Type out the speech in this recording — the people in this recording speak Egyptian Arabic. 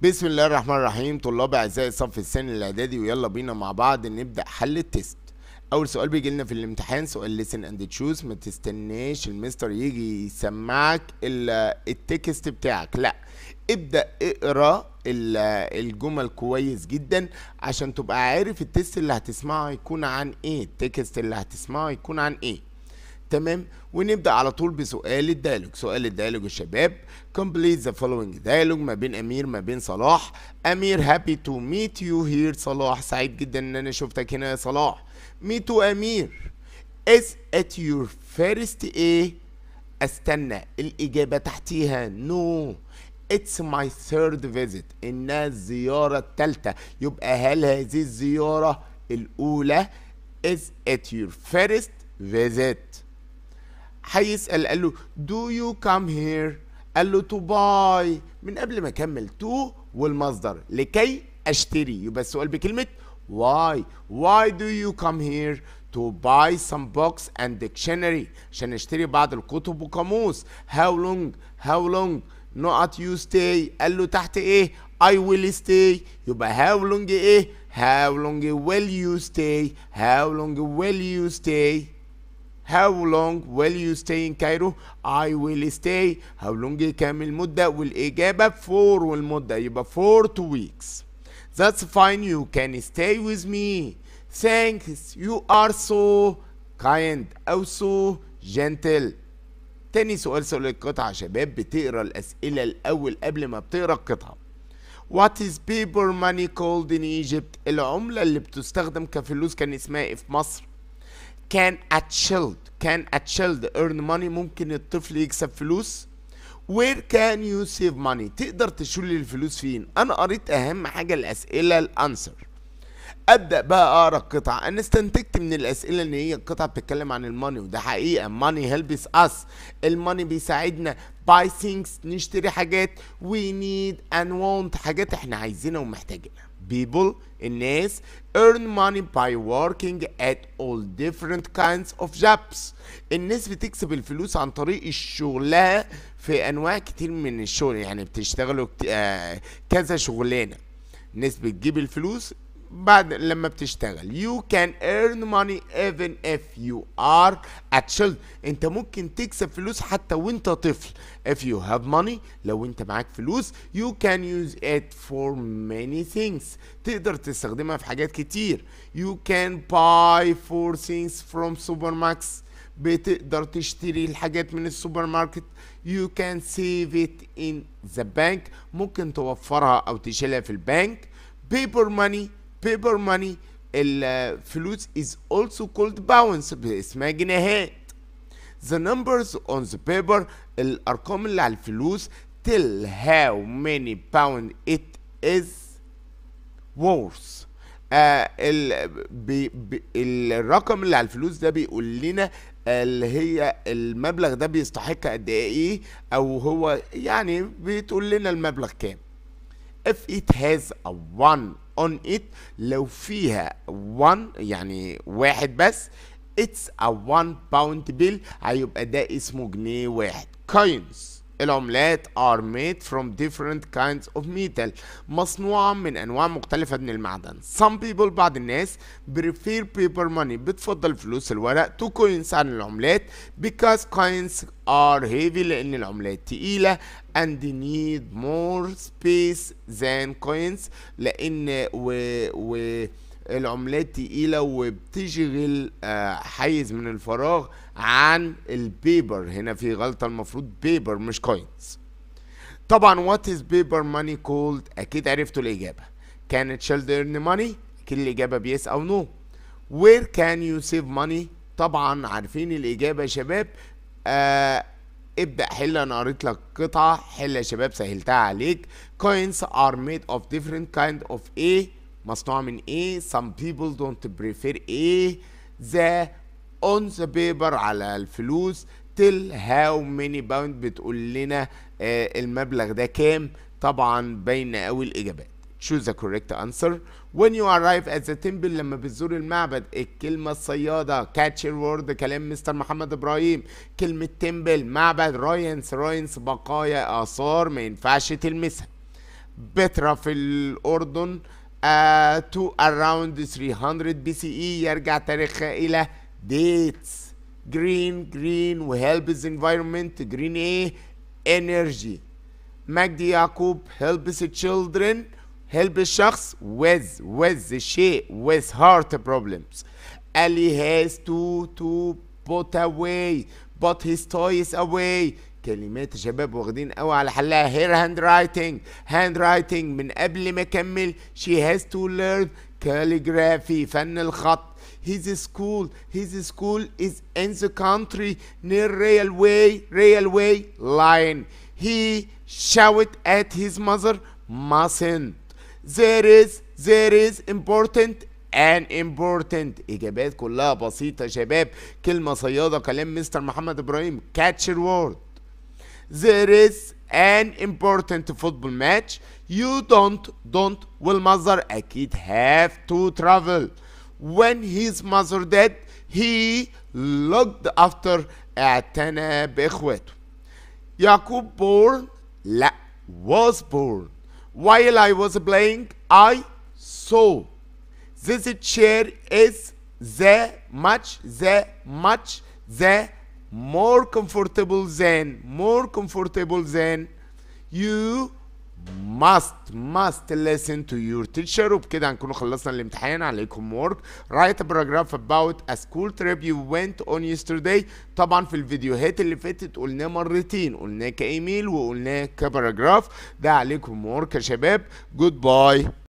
بسم الله الرحمن الرحيم طلاب اعزائي الصف الثاني الاعدادي ويلا بينا مع بعض نبدا حل التست اول سؤال بيجي لنا في الامتحان سؤال listen and choose ما تستناش المستر يجي يسمعك ال- التكست بتاعك لا ابدا اقرا ال- الجمل كويس جدا عشان تبقى عارف التست اللي هتسمعه هيكون عن ايه التكست اللي هتسمعه هيكون عن ايه تمام ونبدا على طول بسؤال الديالوج سؤال الديالوج الشباب complete the following dialogue ما بين امير ما بين صلاح امير happy to meet you here صلاح سعيد جدا ان انا شفتك هنا يا صلاح me too امير is it your first ايه استنى الاجابه تحتيها no It's my third visit إنها الزيارة التالتة يبقى هل هذه الزيارة الأولى is it your first visit هيسأل قال له do you come here قال له to buy من قبل ما اكمل to والمصدر لكي اشتري يبقى السؤال بكلمة why why do you come here to buy some books and dictionary عشان اشتري بعض الكتب وقاموس how long how long نقط you stay قال له تحت ايه I will stay يبقى how long ايه how long will you stay how long will you stay How long will you stay in Cairo? I will stay. How long كام المدة؟ والإجابة for والمدة يبقى for two weeks. That's fine. You can stay with me. Thanks. You are so kind أو so gentle. تاني سؤال سؤال القطعة يا شباب بتقرا الأسئلة الأول قبل ما بتقرا القطعة. What is paper money called in Egypt؟ العملة اللي بتستخدم كفلوس كان اسمها ايه في مصر؟ can a child can a child earn money ممكن الطفل يكسب فلوس where can you save money تقدر تشيل الفلوس فين انا قريت اهم حاجه الاسئله الانسر ابدا بقى اقرا القطعه انا استنتجت من الاسئله ان هي القطعه بتتكلم عن الماني وده حقيقه ماني هيلبس اس الماني بيساعدنا باي things نشتري حاجات we need and want حاجات احنا عايزينها ومحتاجينها people الناس earn money by working at all different kinds of jobs الناس بتكسب الفلوس عن طريق الشغلها في انواع كتير من الشغل يعني بتشتغلوا كت- آه، كذا شغلانه الناس بتجيب الفلوس بعد لما بتشتغل you can earn money even if you are a child انت ممكن تكسب فلوس حتى وانت طفل if you have money لو انت معاك فلوس you can use it for many things تقدر تستخدمها في حاجات كتير you can buy for things from supermarkets بتقدر تشتري الحاجات من السوبر ماركت you can save it in the bank ممكن توفرها او تشيلها في البنك paper money paper money الفلوس is also called pounds اسمها جنيهات the numbers on the paper الارقام اللي على الفلوس tell how many pound it is worth آه ال بي بي الرقم اللي على الفلوس ده بيقول لنا اللي هي المبلغ ده بيستحق قد ايه او هو يعني بتقول لنا المبلغ كام if it has a one on it لو فيها one يعني واحد بس it's a one pound bill هيبقى ده اسمه جنيه واحد coins العملات are made from different kinds of metal مصنوعة من أنواع مختلفة من المعدن some people بعض الناس prefer paper money بتفضل فلوس الورق to coins عن العملات because coins are heavy لأن العملات تقيلة and need more space than coins لأن و, و العملات تقيلة وبتشغل آه، حيز من الفراغ عن البيبر هنا في غلطة المفروض بيبر مش كوينز طبعا وات از بيبر ماني كولد اكيد عرفتوا الاجابة كانت child earn money اكيد الاجابة بيس او نو where can you save money طبعا عارفين الاجابة يا شباب آه ابدأ حل انا قريت لك قطعة حل يا شباب سهلتها عليك coins are made of different kind of A مصنوعة من A some people don't prefer A the on the paper على الفلوس till how many pound بتقول لنا آه المبلغ ده كام طبعا باينة قوي الإجابات choose the correct answer when you arrive at the temple لما بتزور المعبد الكلمة الصيادة catch your word كلام مستر محمد إبراهيم كلمة temple معبد راينس راينس بقايا آثار ما ينفعش تلمسها بترا في الأردن uh, to around 300 بي سي اي يرجع تاريخها إلى dates green green وhelps environment green ايه energy مجدي يعقوب helps children help الشخص with with الشيء with heart problems Ali has to to put away put his toys away كلمات يا شباب واخدين قوي على حلها her handwriting handwriting من قبل ما اكمل she has to learn calligraphy فن الخط his school his school is in the country near railway railway line he shout at his mother mustn't there is there is important and important اجابات كلها بسيطه يا شباب كلمه صياده كلام مستر محمد ابراهيم catch your word there is an important football match you don't don't والمصدر اكيد have to travel when his mother died he looked after اعتنى باخواته يعقوب born لا was born while I was playing I saw this chair is the much the much the more comfortable than more comfortable than you must must listen to your teacher وبكده هنكون خلصنا الامتحان عليكم work write a paragraph about a school trip you went on yesterday طبعا في الفيديوهات اللي فاتت قلناه مرتين قلناه كايميل وقلناه كباراجراف ده عليكم work يا شباب جود باي